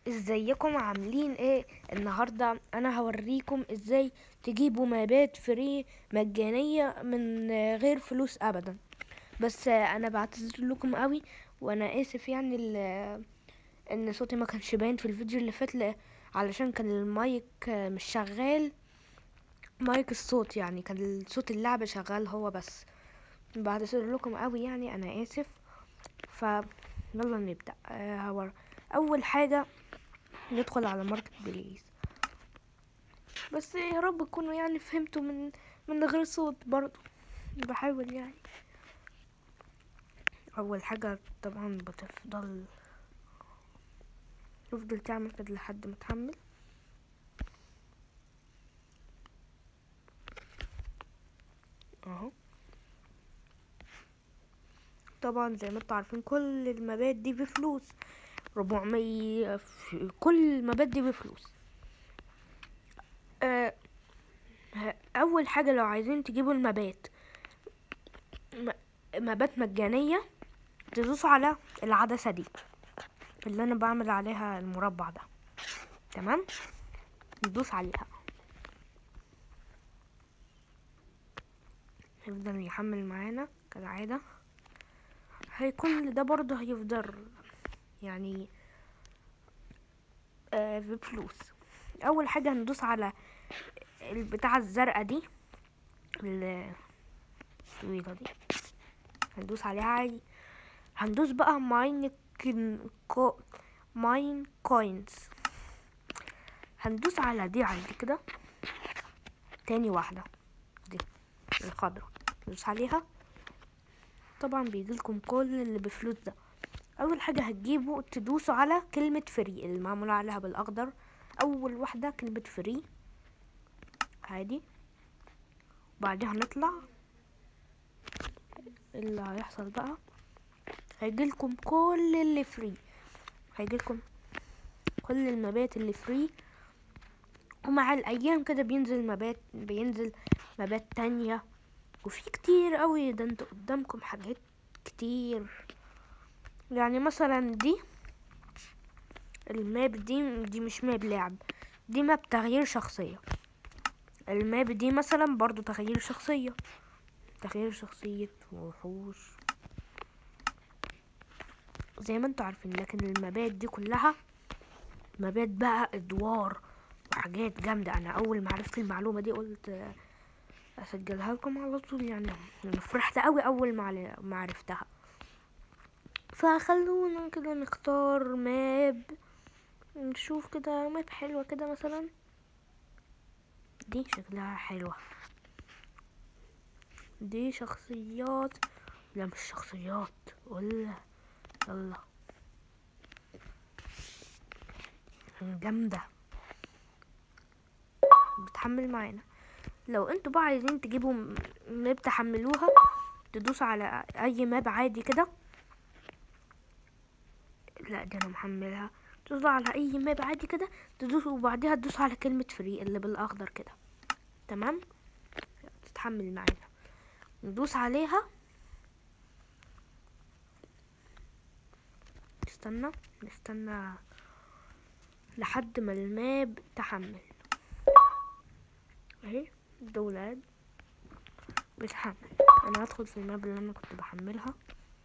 ازيكم عاملين ايه النهارده انا هوريكم ازاي تجيبوا مابات فري مجانيه من غير فلوس ابدا بس انا بعتذر لكم قوي وانا اسف يعني ال- ان صوتي ما كانش باين في الفيديو اللي فات ل- علشان كان المايك مش شغال مايك الصوت يعني كان صوت اللعبه شغال هو بس بعتذر لكم قوي يعني انا اسف ف يلا نبدا آه، هور اول حاجه ندخل على ماركت بليز بس يا رب تكونوا يعني فهمتوا من من غير صوت برضو بحاول يعني اول حاجة طبعا بتفضل تفضل تعمل كده لحد ما تحمل اهو طبعا زي ما انتوا عارفين كل المبات دي بفلوس ربعمية في كل المبات دي بفلوس آه، ه- اول حاجة لو عايزين تجيبوا المبات م- مبات مجانية تدوسوا على العدسة دي اللي انا بعمل عليها المربع ده تمام ندوس عليها يفضل يحمل معانا كالعادة هيكون ده برضه هيفضل يعني آه بفلوس اول حاجة هندوس على البتاعة الزرقاء دي ال- الطويلة دي هندوس عليها عادي هندوس بقى ماين كو ماين كوينز هندوس على دي عادي كده تاني واحدة دي الخضرا ندوس عليها طبعا بيجيلكم كل اللي بفلوس ده اول حاجة هتجيبوا تدوسوا على كلمة فري اللي معمول عليها بالاخضر اول واحدة كلمة فري عادي بعدها نطلع اللي هيحصل بقى هيجيلكم كل اللي فري هيجيلكم كل المبات اللي فري ومع الايام كده بينزل مبات بينزل مبات تانية وفي كتير قوي ده انتوا قدامكم حاجات كتير يعني مثلا دي الماب دي دي مش ماب لعب دي ماب تغيير شخصية الماب دي مثلا برضو تغيير شخصية تغيير شخصية وحوش زي ما انتوا عارفين لكن المبات دي كلها مبات بقى ادوار وحاجات جامدة انا اول ما عرفت المعلومة دي قلت آه، اسجلها لكم على طول يعني انا فرحت قوي اول ما عل- ما عرفتها فخلونا كده نختار ماب نشوف كده ماب حلوة كده مثلا دي شكلها حلوة دي شخصيات لا مش شخصيات ولا يلا جامدة بتحمل معانا لو انتوا بقى عايزين تجيبوا م- ماب تحملوها تدوسوا على اي ماب عادي كده لا دي انا محملها تدوسوا على اي ماب عادي كده تدوسوا وبعدها تدوسوا على كلمة فري اللي بالاخضر كده تمام تتحمل معانا ندوس عليها نستنى نستنى لحد ما الماب تحمل اهي الدولاب بتحمل انا هدخل في الماب اللي انا كنت بحملها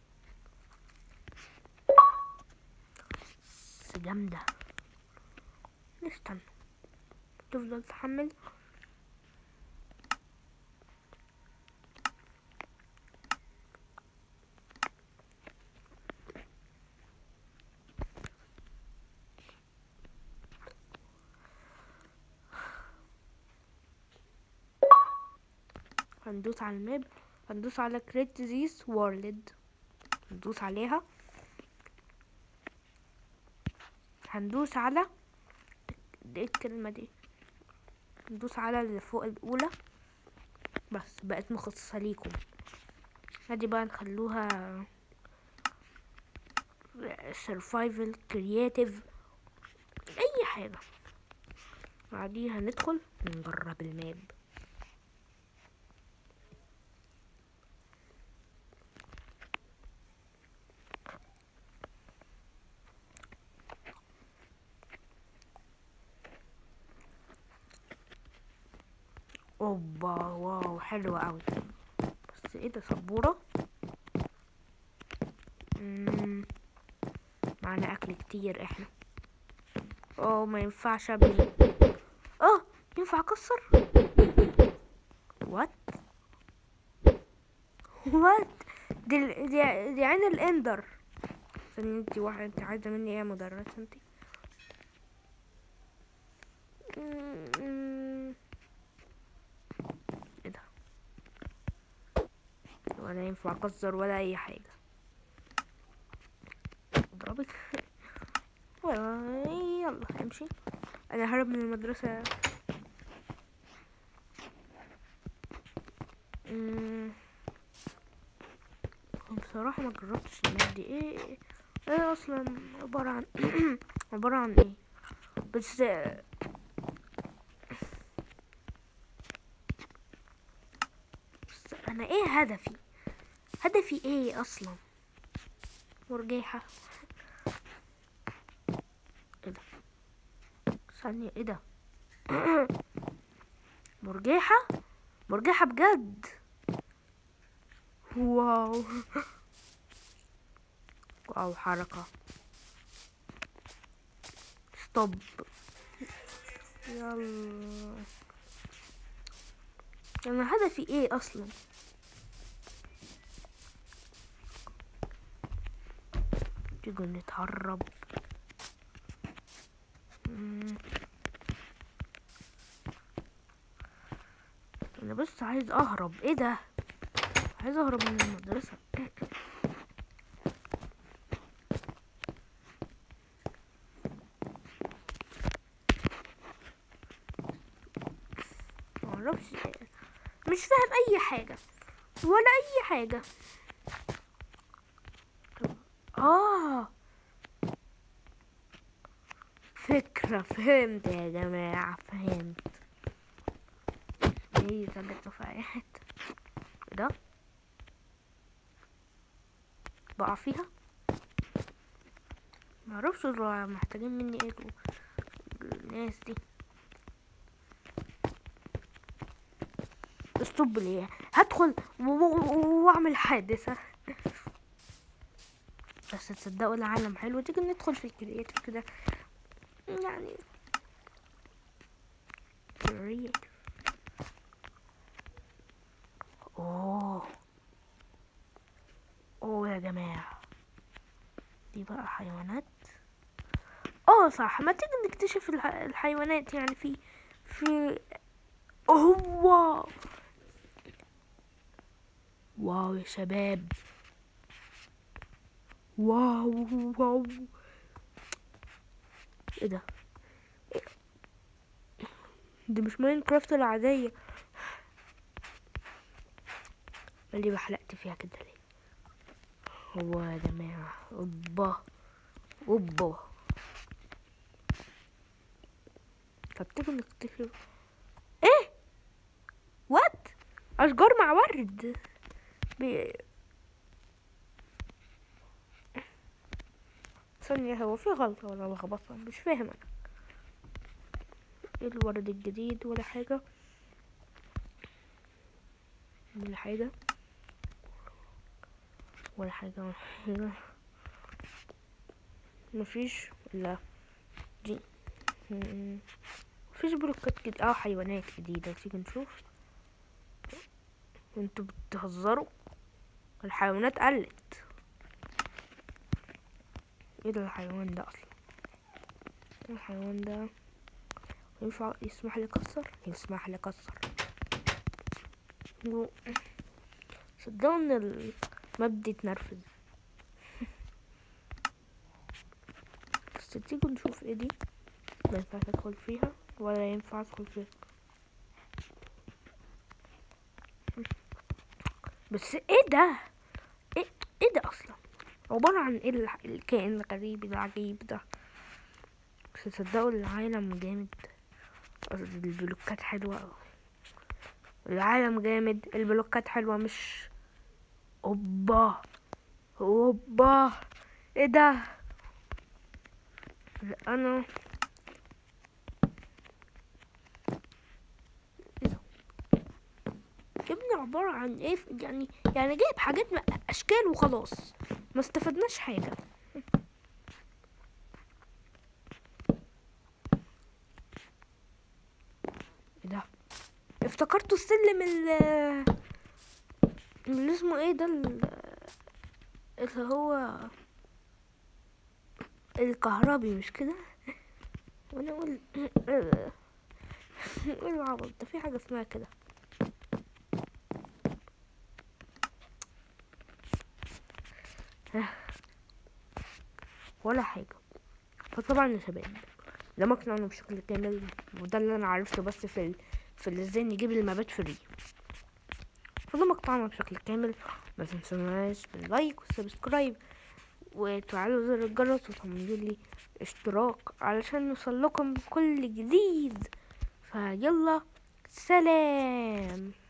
بس جامدة نستنى تفضل تحمل هندوس على الماب هندوس على create this world هندوس عليها هندوس على دي الكلمة دي ندوس على اللي فوق الأولى بس بقت مخصصة ليكم هادي بقى نخلوها survival creative أي حاجة بعديها ندخل نجرب الماب اوبا واو حلوة اوي بس ايه ده سبورة مم، معانا اكل كتير احنا اه ما ينفعش ابني اه ينفع اكسر وات وات دي ال- دي, دي عين الاندر استني انتي واحد انت عايزة مني ايه يا مدرسة انتي مم. ايه ده ولا ينفع اكسر ولا اي حاجة اضربك ولا يلا امشي انا هرب من المدرسة مم. بصراحة ما جربتش الماب دي ايه ايه اصلا عبارة عن عبارة عن ايه بس بس انا ايه هدفي هدفي ايه اصلا مرجيحة ايه ده ثانية ايه ده مرجيحة مرجيحة بجد واو واو حركة ستوب يلا انا هدفي ايه اصلا تيجوا نتهرب مم. انا بس عايز اهرب ايه ده عايز اهرب من المدرسة معرفش مش فاهم اي حاجة ولا اي حاجة اه فكرة فهمت يا جماعة فهمت هي ثلاث تفاحات ده بقع فيها معرفش دول محتاجين مني ايه دول الناس دي استوب ليه هدخل و- و- واعمل حادثة بس تصدقوا العالم حلو تيجي ندخل في الكرياتيف كده يعني كرياتيف اوه اوه يا جماعة دي بقى حيوانات اه صح ما تيجي نكتشف الح... الحيوانات يعني في في هو واو يا شباب واو واو ايه ده دي مش ماينكرافت العادية اللي بحلقت فيها كده ليه هو يا جماعة اوبا اوبا طب تيجوا نكتشف ايه وات اشجار مع ورد بي... ثانية هو في غلطة ولا لخبطة مش فاهم انا ايه الورد الجديد ولا حاجة ولا حاجة ولا حاجة ولا حاجة مفيش الا دي م- مفيش بلوكات جديدة اه حيوانات جديدة تيجي نشوف انتوا بتهزروا الحيوانات قلت ايه ده الحيوان ده اصلا الحيوان ده ينفع يسمح لي اكسر يسمح لي اكسر و- صدقوا ان الماب دي اتنرفز بس تيجوا نشوف ايه دي ما ينفعش ادخل فيها ولا ينفع ادخل فيها بس ايه ده ايه ايه ده اصلا عبارة عن ايه الح- الكائن الغريب العجيب ده بس تصدقوا العالم جامد قصدي البلوكات حلوة أوي العالم جامد البلوكات حلوة مش اوبا اوبا ايه ده لا، انا ايه ده عبارة عن ايه يعني يعني جايب حاجات م- اشكال وخلاص ما استفدناش حاجة ايه ده افتكرتوا السلم ال اللي اسمه ايه ده ال- اللي هو الكهربي مش كده وانا اقول ايه العبط ده في حاجة اسمها كده ولا حاجة فطبعا يا شباب ده مقنعنا بشكل كامل وده اللي انا عرفته بس في ال... في اللي ازاي نجيب المبات فري فده مقطعنا بشكل كامل ما تنسوناش باللايك والسبسكرايب وتفعلوا زر الجرس وتعملوا لي اشتراك علشان يوصل لكم كل جديد فيلا سلام